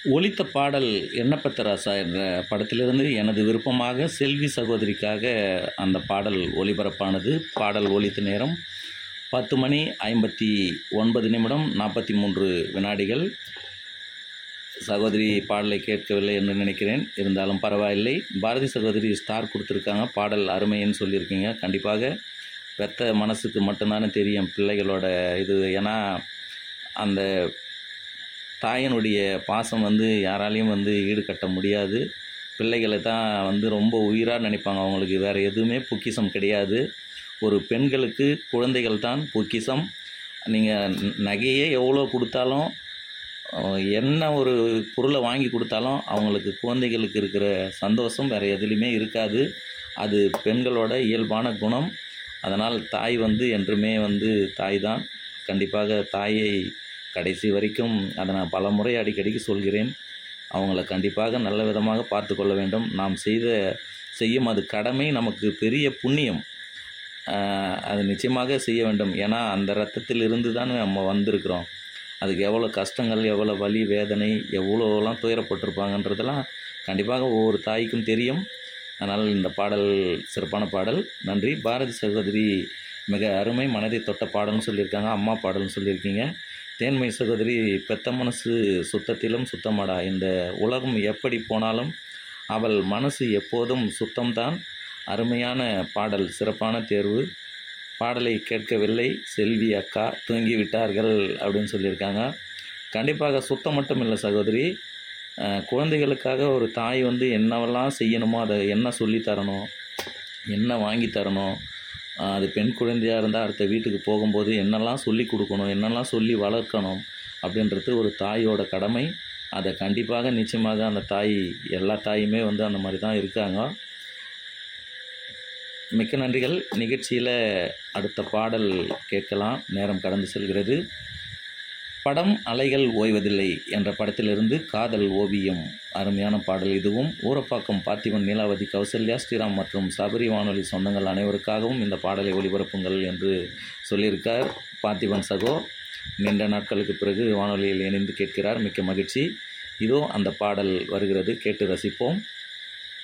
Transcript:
ஒலித்த பாடல் எண்ணப்பத்த ராசா என்ற படத்திலிருந்து எனது விருப்பமாக செல்வி சகோதரிக்காக அந்த பாடல் ஒலிபரப்பானது பாடல் ஒலித்த நேரம் பத்து மணி ஐம்பத்தி ஒன்பது நிமிடம் நாற்பத்தி மூன்று வினாடிகள் சகோதரி பாடலை கேட்கவில்லை என்று நினைக்கிறேன் இருந்தாலும் பரவாயில்லை பாரதி சகோதரி ஸ்டார் கொடுத்துருக்காங்க பாடல் அருமைன்னு சொல்லியிருக்கீங்க கண்டிப்பாக பெத்த மனசுக்கு மட்டும்தானே தெரியும் பிள்ளைகளோட இது ஏன்னா அந்த தாயினுடைய பாசம் வந்து யாராலையும் வந்து ஈடுகட்ட முடியாது பிள்ளைகளை தான் வந்து ரொம்ப உயிராக நினைப்பாங்க அவங்களுக்கு வேறு எதுவுமே பொக்கிஷம் கிடையாது ஒரு பெண்களுக்கு குழந்தைகள் தான் பொக்கிஷம் நீங்கள் நகையே எவ்வளோ கொடுத்தாலும் அஹ், என்ன ஒரு பொருளை வாங்கி கொடுத்தாலும் அவங்களுக்கு குழந்தைகளுக்கு இருக்கிற சந்தோஷம் வேறு எதுலேயுமே இருக்காது அது பெண்களோட இயல்பான குணம் அதனால் தாய் வந்து என்றுமே வந்து தாய் தான் கண்டிப்பாக தாயை கடைசி வரைக்கும் அதை நான் பல முறை அடிக்கடிக்கு சொல்கிறேன் அவங்கள கண்டிப்பாக நல்ல விதமாக பார்த்து கொள்ள வேண்டும் நாம் செய்த செய்யும் அது கடமை நமக்கு பெரிய புண்ணியம் ஆஹ் அது நிச்சயமாக செய்ய வேண்டும் ஏன்னா அந்த ரத்தத்தில் இருந்து தான் நம்ம வந்திருக்கிறோம் அதுக்கு எவ்வளோ கஷ்டங்கள் எவ்வளோ வலி வேதனை எவ்வளோலாம் துயரப்பட்டிருப்பாங்கன்றதெல்லாம் கண்டிப்பாக ஒவ்வொரு தாய்க்கும் தெரியும் அதனால் இந்த பாடல் சிறப்பான பாடல் நன்றி பாரதி சகோதரி மிக அருமை மனதை தொட்ட பாடல்னு சொல்லியிருக்காங்க அம்மா பாடல்னு சொல்லியிருக்கீங்க தேன்மை சகோதரி பெத்த மனசு சுத்தத்திலும் சுத்தமாடா இந்த உலகம் எப்படி போனாலும் அவள் மனசு எப்போதும் சுத்தம்தான் அருமையான பாடல் சிறப்பான தேர்வு பாடலை கேட்கவில்லை செல்வி அக்கா தூங்கி விட்டார்கள் அப்படின்னு சொல்லியிருக்காங்க கண்டிப்பாக சுத்தம் மட்டும் இல்லை சகோதரி அஹ், குழந்தைகளுக்காக ஒரு தாய் வந்து என்னவெல்லாம் செய்யணுமோ அதை என்ன சொல்லி தரணும் என்ன வாங்கி தரணும் அஹ், அது பெண் குழந்தையாக இருந்தால் அடுத்த வீட்டுக்கு போகும்போது என்னெல்லாம் சொல்லி கொடுக்கணும் என்னெல்லாம் சொல்லி வளர்க்கணும் அப்படின்றது ஒரு தாயோட கடமை அதை கண்டிப்பாக நிச்சயமாக அந்த தாய் எல்லா தாயுமே வந்து அந்த மாதிரி தான் இருக்காங்க மிக்க நன்றிகள் நிகழ்ச்சியில் அடுத்த பாடல் கேட்கலாம் நேரம் கடந்து செல்கிறது படம் அலைகள் ஓய்வதில்லை என்ற படத்திலிருந்து காதல் ஓவியம் அருமையான பாடல் இதுவும் ஊரப்பாக்கம் பார்த்திபன் நீலாவதி கௌசல்யா ஸ்ரீராம் மற்றும் சபரி வானொலி சொந்தங்கள் அனைவருக்காகவும் இந்த பாடலை ஒளிபரப்புங்கள் என்று சொல்லியிருக்கார் பார்த்திபன் சகோ நீண்ட நாட்களுக்கு பிறகு வானொலியில் இணைந்து கேட்கிறார் மிக்க மகிழ்ச்சி இதோ அந்த பாடல் வருகிறது கேட்டு ரசிப்போம்